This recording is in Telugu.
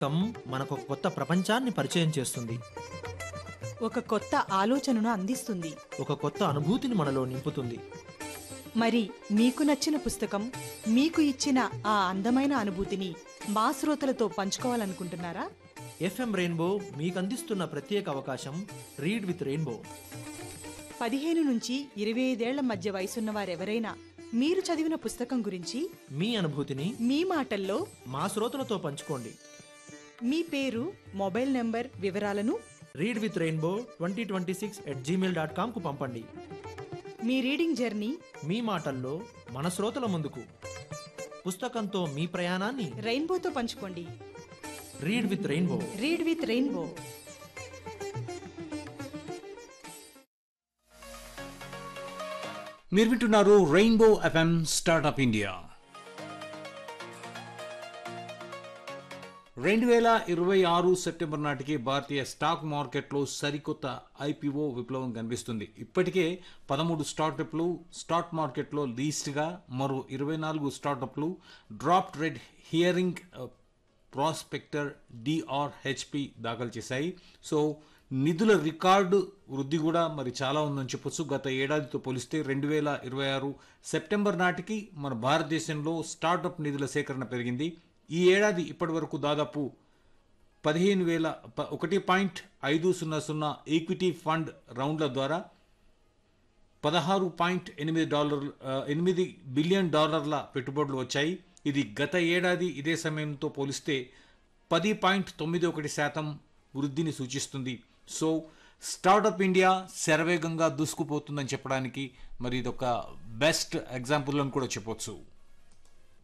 కం మనకు ఒక కొత్త ప్రపంచాన్ని పరిచయం చేస్తుంది ఒక కొత్త ఆలోచనను అందిస్తుంది ఒక కొత్త అనుభూతిని మనలో నింపుతుంది మరి మీకు నచ్చిన పుస్తకం మీకు ఇచ్చిన ఆ అందమైన అనుభూతిని మా శ్రోతలతో పంచుకోవాలనుకుంటున్నారా ఎఫ్ఎం రెయిన్బో మీకు అందిస్తున్న ప్రత్యేక అవకాశం రీడ్ విత్ రెయిన్బో పదిహేను నుంచి ఇరవై ఐదేళ్ల మధ్య వయసున్న వారెవరైనా మీరు చదివిన పుస్తకం గురించి మీ అనుభూతిని మీ మాటల్లో మా శ్రోతలతో పంచుకోండి మీ పేరు మొబైల్ నంబర్ వివరాలను read with rainbow twenty twenty six at Gmail dot కామ్కు పంపండి మీ రీడింగ్ జర్నీ మీ మాటల్లో మన శ్రోతల ముందుకు పుస్తకంతో మీ ప్రయాణాన్ని రెయిన్బోతో పంచుకోండి read with rainbow read with rainbow మీరు వింటున్నారు రెయిన్బో ఎఫ్ఎం స్టార్టప్ ఇండియా రెండు వేల ఇరవై ఆరు సెప్టెంబర్ నాటికి భారతీయ స్టాక్ మార్కెట్లో సరికొత్త ఐపీఓ విప్లవం కనిపిస్తుంది ఇప్పటికే పదమూడు స్టార్టప్లు స్టాక్ మార్కెట్లో లీస్ట్గా మరో ఇరవై నాలుగు స్టార్టప్లు draft red herring prospectus DRHP దాఖలు చేశాయి సో నిధుల రికార్డు వృద్ధి కూడా మరి చాలా ఉందని చెప్పొచ్చు గత ఏడాదితో పోలిస్తే రెండు వేల ఇరవై ఆరు సెప్టెంబర్ నాటికి మన భారతదేశంలో స్టార్టప్ నిధుల సేకరణ పెరిగింది ఈ ఏడాది ఇప్పటి వరకు దాదాపు పదిహేను వేల ప- ఒకటి పాయింట్ ఐదు సున్నా సున్నా ఈక్విటీ ఫండ్ రౌండ్ల ద్వారా పదహారు పాయింట్ ఎనిమిది డాలర్ ఆ, ఎనిమిది బిలియన్ డాలర్ల పెట్టుబడులు వచ్చాయి ఇది గత ఏడాది ఇదే సమయంతో పోలిస్తే పది పాయింట్ తొమ్మిది ఒకటి శాతం వృద్ధిని సూచిస్తుంది సో స్టార్టప్ ఇండియా శరవేగంగా దూసుకుపోతుందని చెప్పడానికి మరి ఇదొక బెస్ట్ ఎగ్జాంపుల్ అని కూడా చెప్పొచ్చు